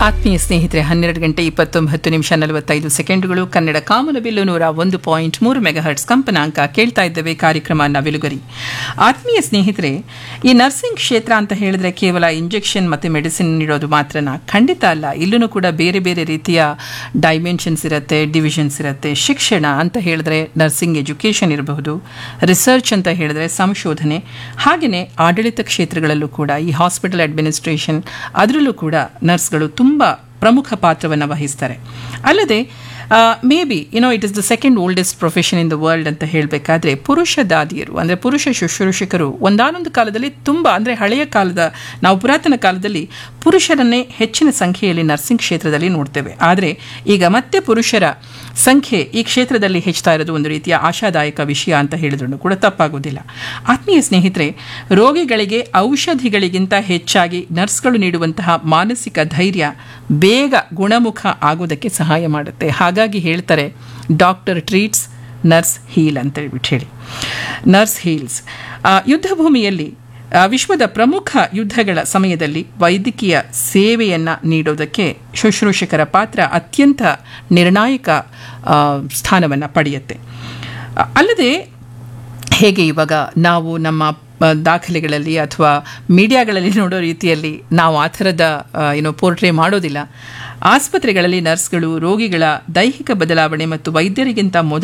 ಆತ್ಮೀಯ ಸ್ನೇಹಿತರೆ ಹನ್ನೆರಡು ಗಂಟೆ ಇಪ್ಪತ್ತೊಂಬತ್ತು ನಿಮಿಷ ನಲವತ್ತೈದು ಸೆಕೆಂಡುಗಳು ಕನ್ನಡ ಕಾಮನಬಿಲ್ಲು ನೂರ ಒಂದು ಪಾಯಿಂಟ್ ಮೂರು ಮೆಗಾಹರ್ಟ್ಸ್ ಕಂಪನಾಂಕ ಕೇಳ್ತಾ ಇದ್ದೇವೆ ಕಾರ್ಯಕ್ರಮ ನವಿಲುಗರಿ ಆತ್ಮೀಯ ಸ್ನೇಹಿತರೆ ಈ ನರ್ಸಿಂಗ್ ಕ್ಷೇತ್ರ ಅಂತ ಹೇಳಿದ್ರೆ ಕೇವಲ ಇಂಜೆಕ್ಷನ್ ಮತ್ತು ಮೆಡಿಸಿನ್ ನೀಡೋದು ಮಾತ್ರನ ಖಂಡಿತ ಅಲ್ಲ ಇಲ್ಲೂ ಕೂಡ ಬೇರೆ ಬೇರೆ ರೀತಿಯ ಡೈಮೆನ್ಷನ್ಸ್ ಇರುತ್ತೆ ಡಿವಿಷನ್ಸ್ ಇರುತ್ತೆ ಶಿಕ್ಷಣ ಅಂತ ಹೇಳಿದ್ರೆ ನರ್ಸಿಂಗ್ ಎಜುಕೇಷನ್ ಇರಬಹುದು ರಿಸರ್ಚ್ ಅಂತ ಹೇಳಿದ್ರೆ ಸಂಶೋಧನೆ ಹಾಗೆಯೇ ಆಡಳಿತ ಕ್ಷೇತ್ರಗಳಲ್ಲೂ ಕೂಡ ಈ ಹಾಸ್ಪಿಟಲ್ ಅಡ್ಮಿನಿಸ್ಟ್ರೇಷನ್ ಅದರಲ್ಲೂ ಕೂಡ ನರ್ಸ್ಗಳು ತುಂಬ ಪ್ರಮುಖ ಪಾತ್ರವನ್ನು ವಹಿಸ್ತಾರೆ ಅಲ್ಲದೆ may be you know it is the second oldest profession in the world ಅಂತ ಹೇಳಬೇಕಾದ್ರೆ ಪುರುಷ ದಾದಿಯರು ಅಂದರೆ ಪುರುಷ ಶುಶ್ರೂಷಕರು ಒಂದಾನೊಂದು ಕಾಲದಲ್ಲಿ ತುಂಬ ಅಂದರೆ ಹಳೆಯ ಕಾಲದ ನಾವು ಪುರಾತನ ಕಾಲದಲ್ಲಿ ಪುರುಷರನ್ನೇ ಹೆಚ್ಚಿನ ಸಂಖ್ಯೆಯಲ್ಲಿ ನರ್ಸಿಂಗ್ ಕ್ಷೇತ್ರದಲ್ಲಿ ನೋಡ್ತೇವೆ ಆದರೆ ಈಗ ಮತ್ತೆ ಪುರುಷರ ಸಂಖ್ಯೆ ಈ ಕ್ಷೇತ್ರದಲ್ಲಿ ಹೆಚ್ಚುತ್ತಾ ಇರೋದು ಒಂದು ರೀತಿಯ ಆಶಾದಾಯಕ ವಿಷಯ ಅಂತ ಹೇಳಿದ್ರು ಕೂಡ ತಪ್ಪಾಗೋದಿಲ್ಲ ಆತ್ಮೀಯ ಸ್ನೇಹಿತರೆ ರೋಗಿಗಳಿಗೆ ಔಷಧಿಗಳಿಗಿಂತ ಹೆಚ್ಚಾಗಿ ನರ್ಸ್ಗಳು ನೀಡುವಂತಹ ಮಾನಸಿಕ ಧೈರ್ಯ ಬೇಗ ಗುಣಮುಖ ಆಗೋದಕ್ಕೆ ಸಹಾಯ ಮಾಡುತ್ತೆ ಹಾಗಾಗಿ ಹೇಳ್ತಾರೆ ಡಾಕ್ಟರ್ ಟ್ರೀಟ್ಸ್ ನರ್ಸ್ ಹೀಲ್ ಅಂತ ಹೇಳ್ಬಿಟ್ಟು ಹೇಳಿ ನರ್ಸ್ ಹೀಲ್ಸ್ ಯುದ್ಧ ಭೂಮಿಯಲ್ಲಿ ವಿಶ್ವದ ಪ್ರಮುಖ ಯುದ್ಧಗಳ ಸಮಯದಲ್ಲಿ ವೈದ್ಯಕೀಯ ಸೇವೆಯನ್ನು ನೀಡೋದಕ್ಕೆ ಶುಶ್ರೂಷಕರ ಪಾತ್ರ ಅತ್ಯಂತ ನಿರ್ಣಾಯಕ ಸ್ಥಾನವನ್ನು ಪಡೆಯುತ್ತೆ ಅಲ್ಲದೆ ಹೇಗೆ ಇವಾಗ ನಾವು ನಮ್ಮ ದಾಖಲೆಗಳಲ್ಲಿ ಅಥವಾ ಮೀಡಿಯಾಗಳಲ್ಲಿ ನೋಡೋ ರೀತಿಯಲ್ಲಿ ನಾವು ಆ ಥರದ ಏನೋ ಪೋರ್ಟ್ರೇ ಮಾಡೋದಿಲ್ಲ ಆಸ್ಪತ್ರೆಗಳಲ್ಲಿ ನರ್ಸ್ಗಳು ರೋಗಿಗಳ ದೈಹಿಕ ಬದಲಾವಣೆ ಮತ್ತು ವೈದ್ಯರಿಗಿಂತ ಮೊದಲ